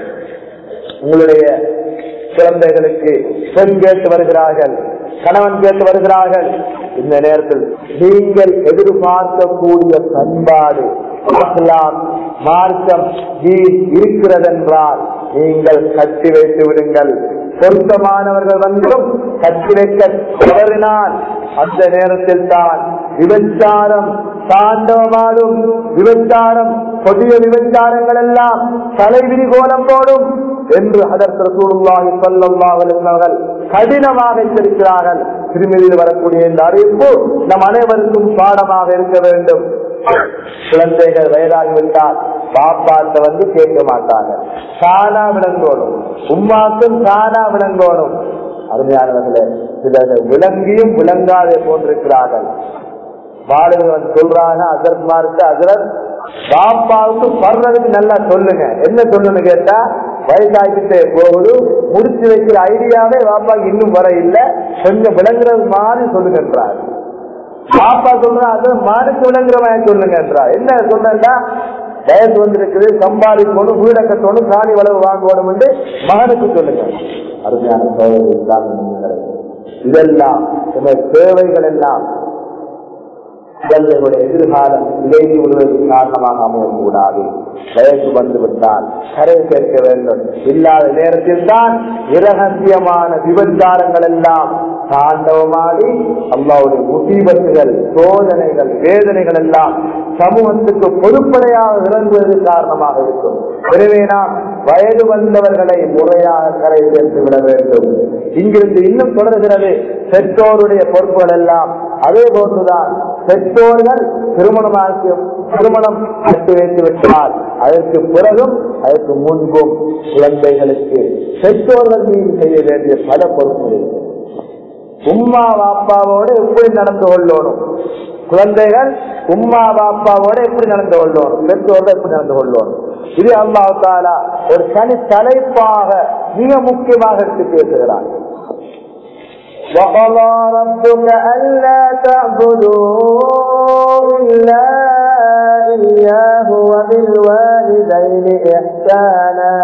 A: உங்களுடைய குழந்தைகளுக்கு பெண் கேட்டு வருகிறார்கள் கணவன் கேட்டு வருகிறார்கள் இந்த நேரத்தில் நீங்கள் எதிர்பார்க்கக்கூடிய பண்பாடு அஹ்லாக், மார்க்கம் தீன் இருக்கிறதென்றால் நீங்கள் கட்டி வைத்து விடுங்கள் பொருத்தமானவர்கள் வந்தும் கட்டி வைக்க தவறினால் அந்த நேரத்தில் தான் விபச்சாரம் தாண்டவமாடும் விபச்சாரம் கொடிய விபச்சாரங்கள் எல்லாம் தலைவிரி கோலம் போடும் என்று அதற்கு ரசூலுல்லாஹி ஸல்லல்லாஹு அலைஹி வஸல்லம் கடினமாக எச்சரிக்கிறார்கள் திருமதியில் வரக்கூடிய இந்த அறிவிப்பு நம் அனைவருக்கும் பாடமாக இருக்க வேண்டும் குழந்தைகள் வயதாகிவிட்டால் பாப்பாட்ட வந்து கேட்க மாட்டாங்க தானா விளங்கோணும் உம்மாக்கும் தானா விளங்கோணும் அருமையானவர்களே சிலர்கள் விளங்கியும் விளங்காதே போன்றிருக்கிறார்கள் வாலிபன் சொல்றாங்க அசரத்மாருக்கு அசரத் பாப்பாவுக்கு படுறதுக்கு நல்லா சொல்லுங்க என்ன சொல்லணும்னு கேட்டா வயசாகிட்டே போகுது முடிச்சு வைக்கிற ஐடியாவே பாப்பாக்கு இன்னும் வர இல்லை கொஞ்சம் விளங்குறது மாதிரி சொல்லுங்கன்றார் பாப்பா சொல்றா அது மானுக்கு விளங்குற மாதிரி சொல்லுங்கன்றா என்ன சொன்னா வயசு வந்திருக்குது சம்பாதிக்கணும் வீட கட்டணும் காணி வளவு வாங்கணும் என்று மகனுக்கு சொல்லுங்க அருமையான சோதனை இஸ்லாமிய இதெல்லாம் இந்த தேவைகள் எல்லாம் குழந்தைகளுடைய எதிர்காலம் இடைவெளி விடுவதற்கு காரணமாக அமையக்கூடாது வயசு வந்துவிட்டால் கரை சேர்க்க வேண்டும் இல்லாத நேரத்தில் தான் இரகசியமான விபச்சாரங்கள் எல்லாம் தாண்டவமாடி அல்லாவுடைய முசீபத்துகள் சோதனைகள் வேதனைகள் எல்லாம் சமூகத்துக்கு பொதுப்படையாக இறங்குவது காரணமாக இருக்கும் எனவே நாம் வயது வந்தவர்களை முறையாக கரை சேர்த்து விட வேண்டும் இங்கிருந்து இன்னும் தொடர்கிறது பெற்றோருடைய பொறுப்புகள் எல்லாம் அதே போன்றுதான் பெற்றோர்கள் திருமணமாக திருமணம் கட்டி வைத்து விட்டால் அதற்கு பிறகும் அதற்கு முன்பும் குழந்தைகளுக்கு பெற்றோர்கள் மீது செய்ய வேண்டிய பல பொறுப்புகள் இருக்கு. உம்மா பாப்பாவோடு எப்படி நடந்து கொள்ளணும் குழந்தைகள் உம்மா பாப்பாவோட எப்படி நடந்து கொள்ளணும் பெற்றோர்கள் எப்படி நடந்து கொள்ளணும் இது அல்லாஹ் தாலா ஒரு தனி தலைப்பாக மிக முக்கியமாக எடுத்து பேசுகிறார்
B: وقضى ربك ألا تعبدوا إلا إياه وبالوالدين إحسانا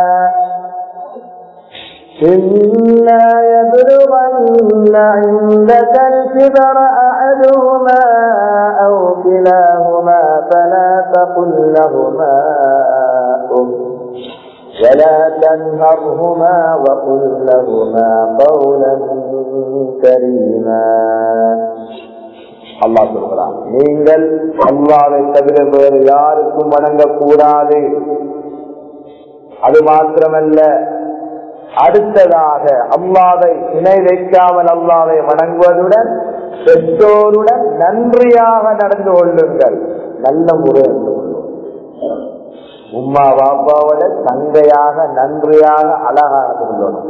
B: إما يبلغن عندك الكبر أحدهما أو كلاهما فلا تقل لهما أف ولا تنهرهما وقل لهما قولا كريما
A: அல்லாஹ் சொல்கிறான் நீங்கள் அல்லாவை தவிர வேறு யாருக்கும் வணங்கக்கூடாது அது மாத்திரமல்ல அடுத்ததாக அல்லாவை இணை வைக்காமல் அல்லாவை வணங்குவதுடன் பெற்றோருடன் நன்றியாக நடந்து கொள்ளுங்கள் நல்ல முறை நடந்து கொள்ளுங்கள் உம்மா பாப்பாவோட தங்கையாக நன்றியாக அழகாக நடந்து கொள்ளணும்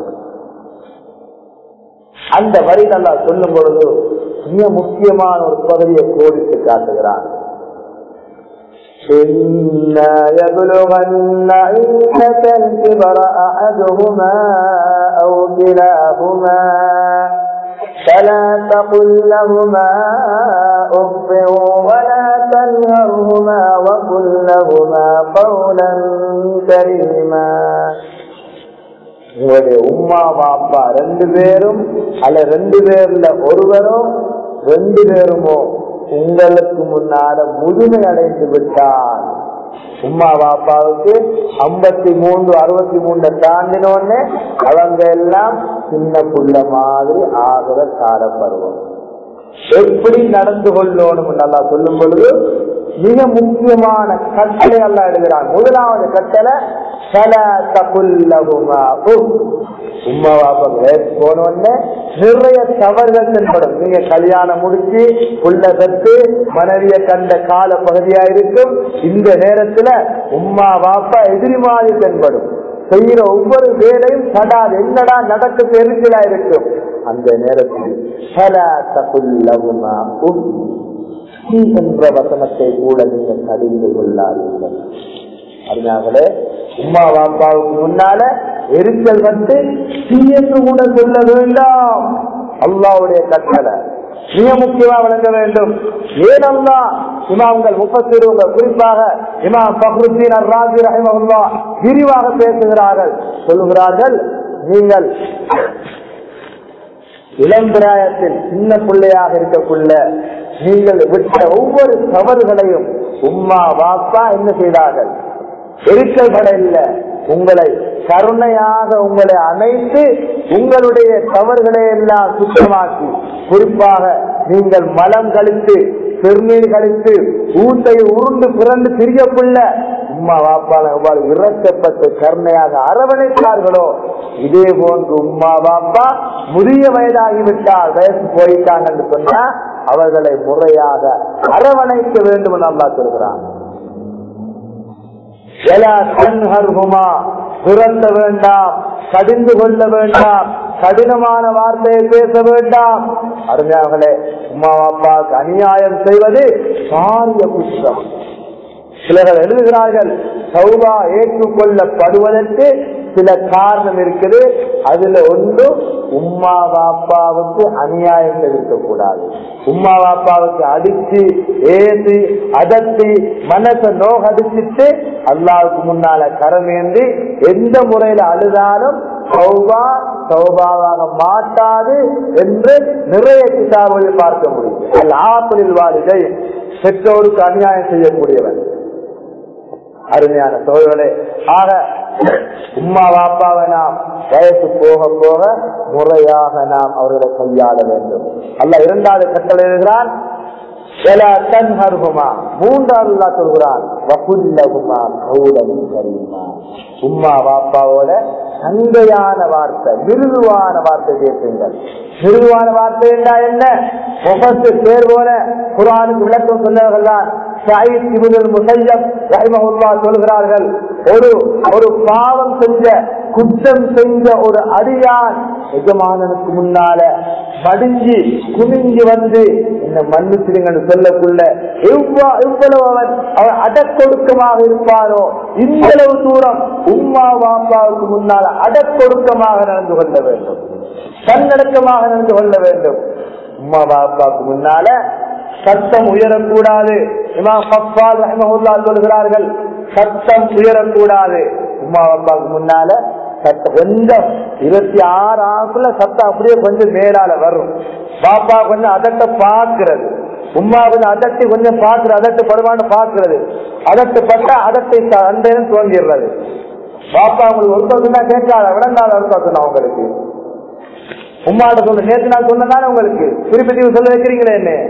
A: அந்த வரி நல்லா சொல்லும் பொழுது மிக முக்கியமான ஒரு பகுதியை கோடிட்டு காட்டுகிறான் إما يبلغن عندك الكبر أحدهما أو كلاهما فلا تقل لهما أف ولا تنهرهما وقل لهما قولا كريما உங்களுடைய உம்மா பாப்பா ரெண்டு பேரும் அல்ல ரெண்டு பேர்ல ஒருவரும் ரெண்டு பேருமோ உங்களுக்கு முன்னால முதுமை அடைந்து விட்டார் உம்மா பாப்பாவுக்கு ஐம்பத்தி மூன்று அறுபத்தி மூணு தாண்டினோடனே அவங்க எல்லாம் சின்ன புள்ள மாதிரி ஆகிற கால பருவம் எப்படி நடந்து கொள்ளணும் நல்லா சொல்லும் பொழுது மிக முக்கியமான கட்டளை எல்லாம் எழுதுகிறான் முதலாவது கட்டளை சல தகுல்லகுமா உம்மா பாப்பா போனோடனே நிறைய தவறுகள் தென்படும் நீங்க கல்யாணம் முடிச்சு புள்ள பெற்று மனைவிய கண்ட கால பகுதியா இருக்கும் இந்த நேரத்துல உம்மா பாப்பா எதிரி மாதிரி தென்படும் செய்யற ஒவ்வொரு வேலையும் சடாது என்னடா நடக்க தெரிஞ்சலா இருக்கும் அந்த நேரத்தில் சல தகுல்லகுமா என்ற வசனத்தை கூட நீங்க கடிந்து கொள்ளாதீர்கள் அதனாலே உமா பாப்பாவுக்கு முன்னால எரிச்சல் வந்து தீயத்து கூட சொல்ல வேண்டாம் அல்லாவுடைய கட்டளை மிக முக்கியமா விளங்க வேண்டும் ஏன் அல்லா இமாம்கள் முப்பத்திருவங்க குறிப்பாக இமாம் பக்ருத்தீன் ராஜி ரஹிமல்லா விரிவாக பேசுகிறார்கள் சொல்லுகிறார்கள் நீங்கள் இளம் பிராயத்தில் சின்ன பிள்ளையாக இருக்கக்குள்ள நீங்கள் விட்ட ஒவ்வொரு தவறுகளையும் உம்மா வாப்பா என்ன செய்தார்கள் எரிக்கல்பட இல்ல உங்களை கருணையாக உங்களை அணைத்து உங்களுடைய தவறுகளை எல்லாம் சுத்தமாக்கி குறிப்பாக நீங்கள் மலம் கழித்து பெருநீர் கழித்து ஊட்டை உருண்டு பிறந்து திரியக்குள்ள உம்மா வாப்பால எவ்வாறு இறக்கப்பட்டு கருணையாக அரவணைத்தார்களோ இதே போன்று உம்மா பாப்பா முதிய வயதாகிவிட்டால் வயசு போயிட்டாங்க என்று சொன்னா அவர்களை முறையாக அரவணைக்க வேண்டும் என்று அல்லா சொல்கிறான் துரத்த வேண்டாம் கடிந்து கொள்ள வேண்டாம் கடினமான வார்த்தையை பேச வேண்டாம் அருமையார்களே உமா அப்பாவுக்கு அநியாயம் செய்வது பாரிய குற்றம் சிலர்கள் எழுதுகிறார்கள் சௌபா ஏற்றுக்கொள்ளப்படுவதற்கு சில காரணம் இருக்குது அதுல ஒன்று உம்மா பாப்பாவுக்கு அநியாயம் இருக்கக்கூடாது உம்மா பாப்பாவுக்கு அடிச்சு ஏசி அதட்டி மனசை நோகடிச்சிட்டு அல்லாவுக்கு முன்னால கரமேந்தி எந்த முறையில அழுதாலும் சௌபா சௌபாவாக மாட்டாது என்று நிறைய கிதாபுகளில் பார்க்க முடியும் ஆப்பிளில் வாலிதை பெற்றோருக்கு அநியாயம் செய்யக்கூடியவன் அருமையான சோழர்களே ஆக உம்மா வாப்பாவை நாம் வயசு போக போக முறையாக நாம் அவர்களை கையாள வேண்டும் அல்ல இரண்டாவது கட்டளை எழுதுகிறான் மூன்றாவது சொல்கிறான் உம்மா வாப்பாவோட சங்கையான வார்த்தை மிருதுவான வார்த்தை பேசுங்கள் மிருதுவான வார்த்தை என்றா என்ன முகத்து பேர் போல குரானுக்கு விளக்கம் சொன்னவர்கள் தான் சொல்கிறார்கள் ஒரு ஒரு பாவம் செஞ்ச குற்றம் செஞ்ச ஒரு அடியான் எஜமானனுக்கு முன்னால மடிஞ்சு குனிஞ்சு வந்து என்ன மன்னிச்சிருங்கன்னு சொல்லக்குள்ள எவ்வளவு அவன் அவன் அடக்கொடுக்கமாக இருப்பானோ இந்தளவு தூரம் உம்மா வாப்பாவுக்கு முன்னால அடக்கொடுக்கமாக நடந்து கொள்ள வேண்டும் தன்னடக்கமாக நடந்து கொள்ள வேண்டும் உம்மா பாப்பாவுக்கு முன்னால சத்தம் உயரக்கூடாது இமாம் கப்பால் ரஹமஹுல்லா சொல்கிறார்கள் சத்தம் உயரக்கூடாது உமா அப்பாவுக்கு முன்னால சத்தம் கொஞ்சம் இருபத்தி ஆறு ஆக்குள்ள சத்தம் அப்படியே கொஞ்சம் மேலால வரும் பாப்பா கொஞ்சம் அதட்ட பாக்குறது உமா கொஞ்சம் அதட்டி கொஞ்சம் பாக்குறது அதட்டு படுவான்னு பாக்குறது அதட்டு பட்டா அதட்டை அண்டையும் தோன்றிடுறது பாப்பா உங்களுக்கு ஒருத்தர் சொன்னா கேட்காத விளங்காத ஒருத்தர் சொன்னா உங்களுக்கு உமாட்ட சொல்ல நேற்று நான் சொன்னதானே உங்களுக்கு குறிப்பிட்டு சொல்ல வைக்கிறீங்களே என்ன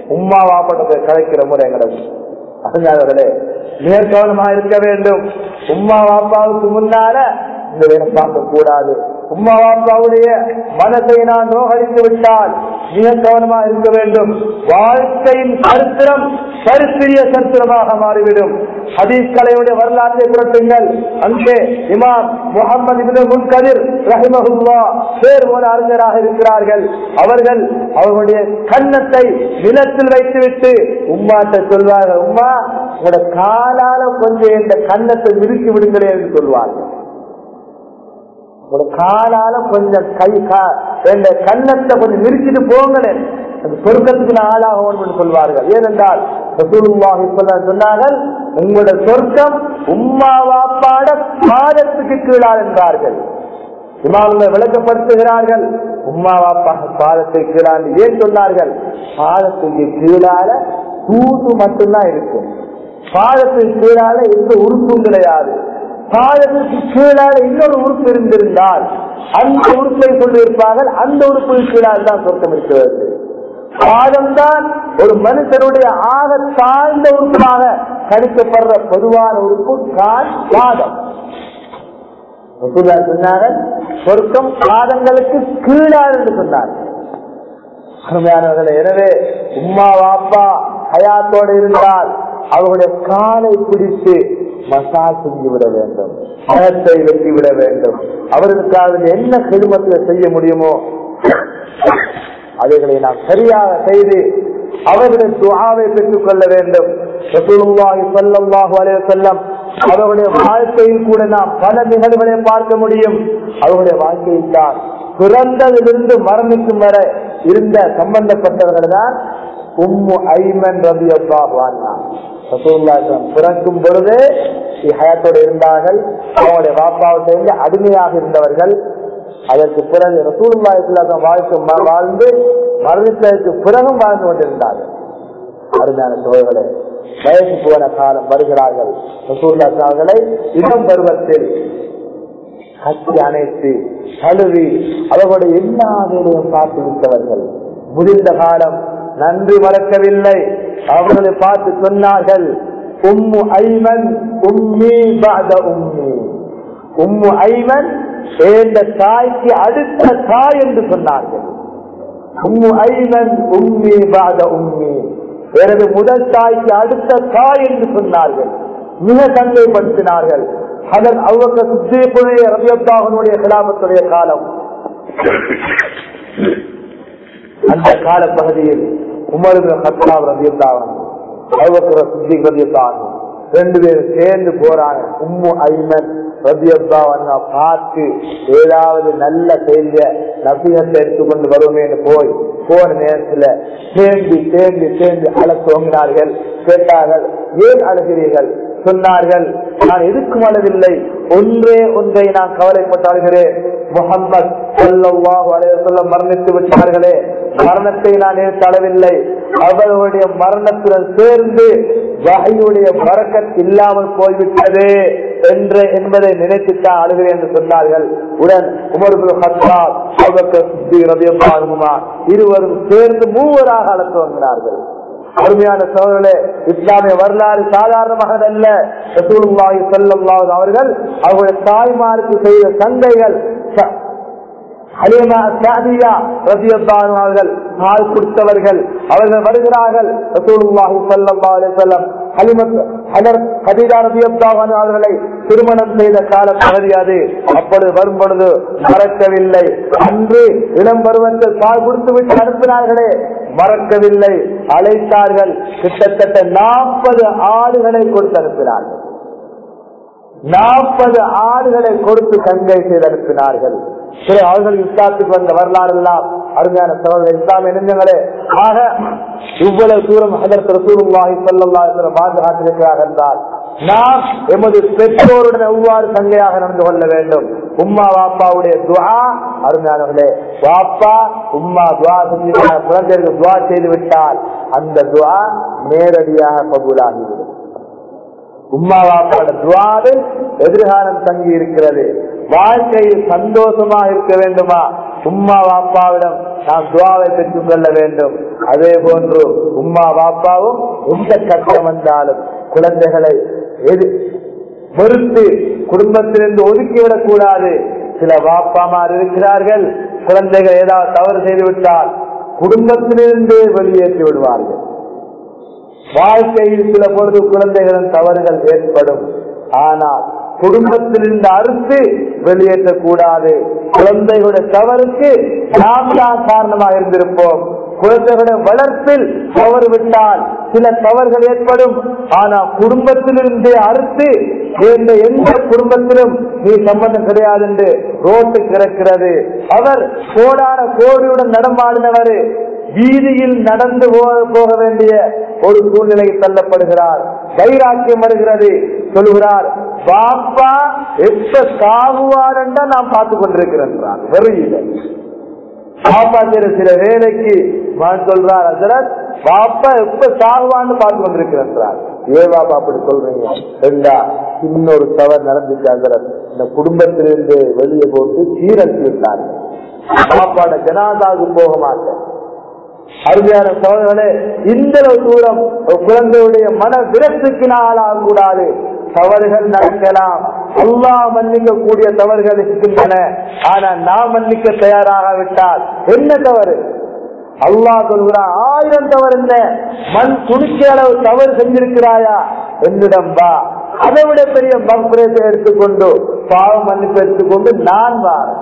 A: உம்மா வாப்பட்டத்தை கலைக்கிற முறை எங்களது அதனாலே மிக கவனமா இருக்க வேண்டும் உம்மா வாப்பாவுக்கு முன்னால இந்த வேலை பார்க்க கூடாது உம்மா வாப்பாவுடைய மனத்தை நான் நோகடித்து விட்டால் மிக கவனமா இருக்க வேண்டும் வாழ்க்கையின் சரித்திரம் சரித்திரிய சரித்திரமாக மாறிவிடும் ஹதீஸ் கலையுடைய வரலாற்றை புரட்டுங்கள் அங்கே இமாம் முகமது இபின் முன்கதிர் ரஹிமஹுல்லா பேர் போல அறிஞராக இருக்கிறார்கள் அவர்கள் அவர்களுடைய கன்னத்தை நிலத்தில் வைத்துவிட்டு உம்மாட்ட சொல்வார்கள் உம்மா உங்களோட காலால கொஞ்சம் இந்த கன்னத்தை விரிக்கி விடுங்களே என்று சொல்வார்கள் ஒரு காலால கொஞ்சம் கை என்ற கன்னத்தை கொஞ்சம் நிறுத்திட்டு போங்களேன் அந்த சொர்க்கத்துக்கு நான் ஆளாகும் என்று சொல்வார்கள் ஏனென்றால் ரசூலுல்லாஹி சொன்னார்கள் உங்களோட சொர்க்கம் உம்மா வாப்பாட பாதத்துக்கு கீழால் என்றார்கள் இமாமுங்க விளக்கப்படுத்துகிறார்கள் உம்மா வாப்பா பாதத்தை கீழால் ஏன் சொன்னார்கள் பாதத்துக்கு கீழால தூது மட்டும்தான் இருக்கும் பாதத்துக்கு கீழால எந்த உறுப்பும் கிடையாது பாதத்துக்கு கீழால இன்னொரு உறுப்பு இருந்திருந்தால் அந்த உறுப்பை சொல்லியிருப்பார்கள் அந்த உறுப்புக்கு கீழால் தான் சொர்க்கம் இருக்கிறது பாதம்தான் ஒரு மனுஷனுடைய ஆக தாழ்ந்த உறுப்பாக கணிக்கப்படுற பொதுவான உறுப்பு கால் பாதம் சொன்னார்கள் சொர்க்கம் பாதங்களுக்கு கீழால் என்று சொன்னார்கள் அருமையானவர்களே எனவே உம்மா வாப்பா ஹயாத்தோடு இருந்தால் அவருடைய காலை பிடித்து மசாஜ் செஞ்சு விட வேண்டும் மனத்தை வெட்டி விட வேண்டும் அவர்களுக்காக என்ன கிருமத்தில் செய்ய முடியுமோ அவைகளை நாம் சரியாக செய்து அவர்களின் துவாவை பெற்றுக் கொள்ள வேண்டும் செல்லம் அவர்களுடைய வாழ்க்கையில் கூட நாம் பல நிகழ்வுகளை பார்க்க முடியும் அவருடைய வாழ்க்கையில் தான் பிறந்ததிலிருந்து மரணிக்கும் வரை இருந்த சம்பந்தப்பட்டவர்கள் தான் உம்மு ஐமன் ரபி அல்லாஹ் பிறக்கும் பொழுது ஹயத்தோடு இருந்தார்கள் அவங்களுடைய வாப்பாவிட்ட அடிமையாக இருந்தவர்கள் அதற்கு பிறகு ரசூலுல்லாஹி வாழ்க்கை வாழ்ந்து மரணித்ததற்கு பிறகும் வாழ்ந்து கொண்டிருந்தார்கள் அருமையான சோழர்களே வயசு போன காலம் வருகிறார்கள் ரசூல்லாக்களை இடம் பருவத்தில் கட்டி அணைத்து தழுவி அவர்களுடைய எல்லா வேலையும் பார்த்து விட்டவர்கள் முதிர்ந்த காலம் நன்றி மறக்கவில்லை அவர்களை பார்த்து சொன்னார்கள் உம்மு ஐமன் உம்மி பாத உம்மி உம்மு ஐமன் சேர்ந்த தாய்க்கு அடுத்த தாய் என்று சொன்னார்கள் உம்மு ஐமன் உம்மி பாத உம்மி எனது முதல் தாய்க்கு அடுத்த தாய் என்று சொன்னார்கள் மிக சந்தைப்படுத்தினார்கள் அதன் அவங்க சுத்தீப்புடைய ரவியத்தாகனுடைய கிலாபத்துடைய காலம் அந்த கால பகுதியில் உமருக்கு ஹத்தாப் ரவியத்தாகன் அவங்க சுத்திக் ரவியத்தாகன் ரெண்டு பேரும் சேர்ந்து போறாங்க உம்மு ஐமன் ரபியப்பாவன்னா பார்த்து ஏதாவது நல்ல செய்திய நபிகத்தை எடுத்துக்கொண்டு வருவோமேன்னு போய் போன நேரத்துல சேர்ந்து சேர்ந்து சேர்ந்து அழ துவங்கினார்கள் கேட்டார்கள் ஏன் அழுகிறீர்கள் சொன்னார்கள் நான் எதுக்கும் அழவில்லை ஒன்றே ஒன்றை நான் கவலைப்பட்டு அழுகிறேன் முகம்மது சொல்லவாஹு அலைய மரணித்து விட்டார்களே மரணத்தை நான் நேற்று அளவில்லை அவர்களுடைய மரணத்துடன் சேர்ந்து வகையுடைய வரக்கத் இல்லாமல் போய்விட்டது என்று என்பதை நினைத்துத்தான் அழுகிறேன் என்று சொன்னார்கள் உடன் உமர்புல் ஹத்தாப் ரபியம்மா இருவரும் சேர்ந்து மூவராக அழ துவங்கினார்கள் அருமையான சோழர்களே இஸ்லாமிய வரலாறு சாதாரணமாக அல்ல ரசூலுல்லாஹி ஸல்லல்லாஹு அவர்கள் அவருடைய தாய்மாருக்கு செய்த சந்தைகள் அவர்கள் பால் கொடுத்தவர்கள் அவர்கள் வருகிறார்கள் ரசூலுல்லாஹி ஸல்லல்லாஹு அலைஹி வஸல்லம் அவர்களை திருமணம் செய்த கால பகுதி அது அப்பொழுது வரும் பொழுது மறக்கவில்லை அன்று இளம் பருவத்தில் பால் கொடுத்து விட்டு அனுப்பினார்களே மறக்கவில்லை அழைத்தார்கள் கிட்டத்தட்ட நாற்பது ஆடுகளை கொடுத்து அனுப்பினார்கள் நாற்பது ஆடுகளை கொடுத்து கங்கை செய்து அனுப்பினார்கள் சில அவர்கள் இஸ்லாத்துக்கு வந்த வரலாறு எல்லாம் அருமையான சகோதரர் இஸ்லாம் நெஞ்சங்களே ஆக இவ்வளவு தூரம் அதற்கு ரசூலுல்லாஹி ஸல்லல்லாஹு அலைஹி வஸல்லம் பாதுகாத்திருக்கிறார்கள் என்றால் நாம் எமது பெற்றோருடன் எவ்வாறு சங்கையாக நடந்து கொள்ள வேண்டும் உம்மா வாப்பாவுடைய துவா அருமையானவர்களே வாப்பா உம்மா துவா செஞ்சு குழந்தைகளுக்கு துவா செய்து விட்டால் அந்த துவா நேரடியாக கபூலாகிவிடும் உம்மா வாப்பாவோட துவாவில் எதிர்காலம் தங்கி இருக்கிறது வாழ்க்கையில் சந்தோஷமா இருக்க வேண்டுமா உம்மா வாப்பாவிடம் நாம் துவாவை பெற்றுக் கொள்ள வேண்டும் அதே போன்று உம்மா பாப்பாவும் எந்த கஷ்டம் வந்தாலும் குழந்தைகளை எது வெறுத்து குடும்பத்திலிருந்து ஒதுக்கிவிடக் கூடாது சில பாப்பாமார் இருக்கிறார்கள் குழந்தைகள் ஏதாவது தவறு செய்து விட்டால் குடும்பத்திலிருந்தே வெளியேற்றி விடுவார்கள் வாழ்க்கையில் சில பொழுது குழந்தைகளின் தவறுகள் ஏற்படும் ஆனால் குடும்பத்திலிருந்து அறுத்து வெளியேற்றக்கூடாது குழந்தைகளுடைய தவறுக்கு நாம் தான் காரணமாக இருந்திருப்போம் குழந்தைகளுடைய வளர்ப்பில் தவறு விட்டால் சில தவறுகள் ஏற்படும் ஆனா குடும்பத்திலிருந்தே அறுத்து எந்த எந்த குடும்பத்திலும் நீ சம்பந்தம் கிடையாது என்று ரோட்டு கிடக்கிறது அவர் கோடான கோடியுடன் நடமாடினவர் வீதியில் நடந்து போ- போக வேண்டிய ஒரு சூழ்நிலைக்கு தள்ளப்படுகிறார் வைராக்கியம் வருகிறது சொல்லுகிறார் பாப்பா எப்ப சாகுவார் என்றா நான் பார்த்து கொண்டிருக்கிறேன் வெறியில பாப்பா செய்யற சில வேலைக்கு மகன் சொல்றார் ஹசரத் பாப்பா எப்ப சாகுவான்னு பார்த்து கொண்டிருக்கிறார் ஏ பாப்பா அப்படி சொல்றீங்க இல்லா இன்னொரு தவறு நடந்துச்சு ஹசரத் இந்த குடும்பத்திலிருந்து வெளியே போட்டு சீரழித்து விட்டார்கள் பாப்பாட ஜனாதாவுக்கு போக மாட்டேன் அருமையான சோழர்களே இந்த அளவு தூரம் ஒரு குழந்தையுடைய மன விரத்துக்கு ஆளாக கூடாது தவறுகள் நடக்கலாம் அல்லாஹ் மன்னிக்க கூடிய தவறுகள் இருக்கின்றன ஆனா நாம் மன்னிக்க தயாராகாவிட்டால் என்ன தவறு அல்லாஹ் சொல்கிறான் ஆயிரம் தவறு என்ன மண் துணிக்க அளவு தவறு செஞ்சிருக்கிறாயா என்னிடம் வா அதை விட பெரிய மகுரத்தை எடுத்துக்கொண்டு பாவ மன்னிப்பு எடுத்துக்கொண்டு நான் வாரேன்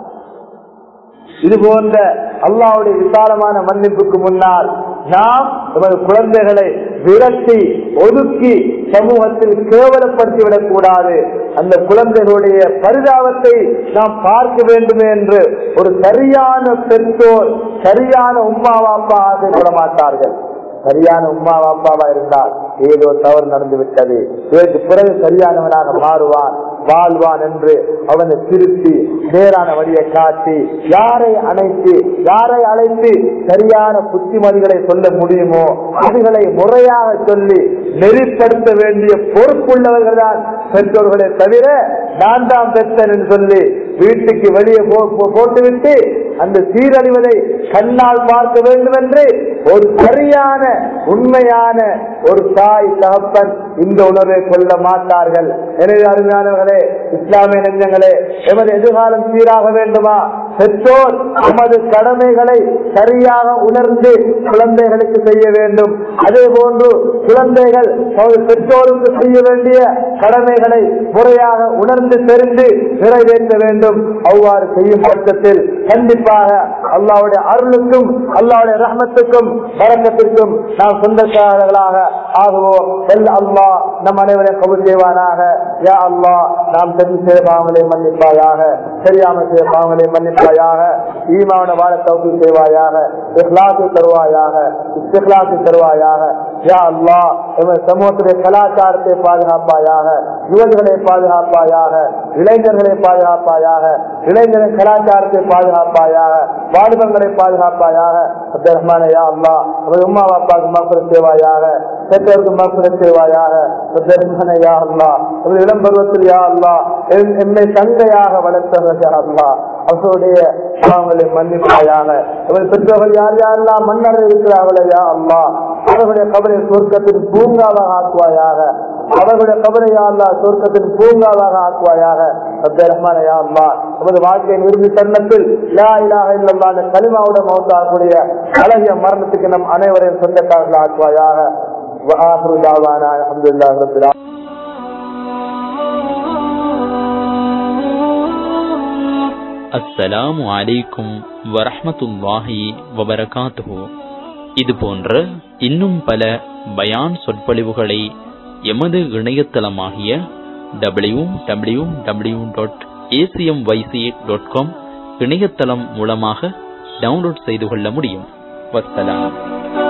A: இது போன்ற அல்லாவுடைய விசாலமான மன்னிப்புக்கு முன்னால் நாம் நமது குழந்தைகளை விரட்டி ஒதுக்கி சமூகத்தில் கேவலப்படுத்தி விடக் கூடாது அந்த குழந்தைகளுடைய பரிதாபத்தை நாம் பார்க்க வேண்டுமே என்று ஒரு சரியான பெற்றோர் சரியான உம்மா வாப்பா ஆசைப்பட மாட்டார்கள் சரியான உம்மா வாப்பாவா இருந்தால் ஏதோ தவறு நடந்து விட்டது இதற்கு பிறகு சரியானவனாக மாறுவான் வாழ்வான் என்று அவனை திருத்தி நேரான வழியை காட்டி யாரை அணைத்து யாரை அழைத்து சரியான புத்திமதிகளை சொல்ல முடியுமோ அதுகளை முறையாக சொல்லி நெறிப்படுத்த வேண்டிய பொறுப்புள்ளவர்கள் தான் பெற்றோர்களை தவிர நான் தான் பெற்றேன் என்று சொல்லி வீட்டுக்கு வெளியே போ- போ- போட்டுவிட்டு அந்த சீரழிவதை கண்ணால் பார்க்க வேண்டும் என்று ஒரு சரியான உண்மையான ஒரு தாய் தகப்பன் இந்த உணர்வை கொள்ள மாட்டார்கள் எனவே அருமையானவர்களே இஸ்லாமிய நெஞ்சங்களே எமது எதிர்காலம் சீராக வேண்டுமா பெற்றோர் நமது கடமைகளை சரியாக உணர்ந்து குழந்தைகளுக்கு செய்ய வேண்டும் அதே போன்று குழந்தைகள் தமது பெற்றோருக்கு செய்ய வேண்டிய கடமைகளை முறையாக உணர்ந்து தெரிந்து நிறைவேற்ற வேண்டும் அவ்வாறு செய்யும் பட்சத்தில் கண்டிப்பாக அல்லாவுடைய அருளுக்கும் அல்லாவுடைய ரஹமத்துக்கும் வரக்கத்திற்கும் நாம் சொந்தக்காரர்களாக ஆகுவோம் எல் அல்லாஹ் நம் அனைவரையும் கபூல் செய்வானாக யா அல்லாஹ் நாம் தெரிந்து செய்த பாவங்களை மன்னிப்பாயாக தெரியாமல் செய்த பாவங்களை மன்னிப்பாயாக ஈமாவோட வாழ தௌக்கு செய்வாயாக இஹ்லாசை தருவாயாக இஸ்திஹ்லாசை தருவாயாக யா அல்லாஹ் எமது சமூகத்துடைய கலாச்சாரத்தை பாதுகாப்பாயாக யுவதிகளை பாதுகாப்பாயாக இளைஞர்களை பாதுகாப்பாயாக இளைஞரின் கலாச்சாரத்தை பாதுகாப்பாயாக வாலிபங்களை பாதுகாப்பாயாக அப்துல் ரஹ்மான் யா அல்லா நமது உம்மா பாப்பாவுக்கு மக்குரை செய்வாயாக பெற்றோருக்கு மக்குரை செய்வாயாக அப்துல் ரஹ்மான் யா அல்லா நமது இளம் பருவத்தில் யா அல்லா எம்- எம்மை தங்கையாக வளர்த்தவர் யா அல்லா அவர்களுடைய பாவங்களை மன்னிப்பாயாக நமது பெற்றோர்கள் யார் யாரெல்லாம் மன்னர் இருக்கிறார்களோ யா அல்லா அவர்களுடைய கபலை சொர்க்கத்தின் பூங்காவாக ஆக்குவாயாக அவர்களுடைய கபலை யா அல்லா சொர்க்கத்தின் பூங்காவாக ஆக்குவாயாக அப்துல் ரஹ்மான் யா அல்லா நமது வாழ்க்கையின் இறுதி தருணத்தில் லா இலாஹ இல்லல்லாஹ் என்ற கலிமாவுடன் மௌத்தாகக்கூடிய அழகிய மரணத்துக்கு நம் அனைவரையும் சொந்தக்காரர்கள் ஆக்குவாயாக وآخر دعوانا الحمد لله رب العالمين
C: அஸ்ஸலாமு அலைக்கும் வரஹ்மத்துல்லாஹி வபரகாத்துஹு இது போன்ற இன்னும் பல பயான் சொற்பொழிவுகளை எமது இணையதளமாகிய W W W dot A C M Y C dot com இணையதளம் மூலமாக டவுன்லோட் செய்து கொள்ள முடியும் வஸ்ஸலாம்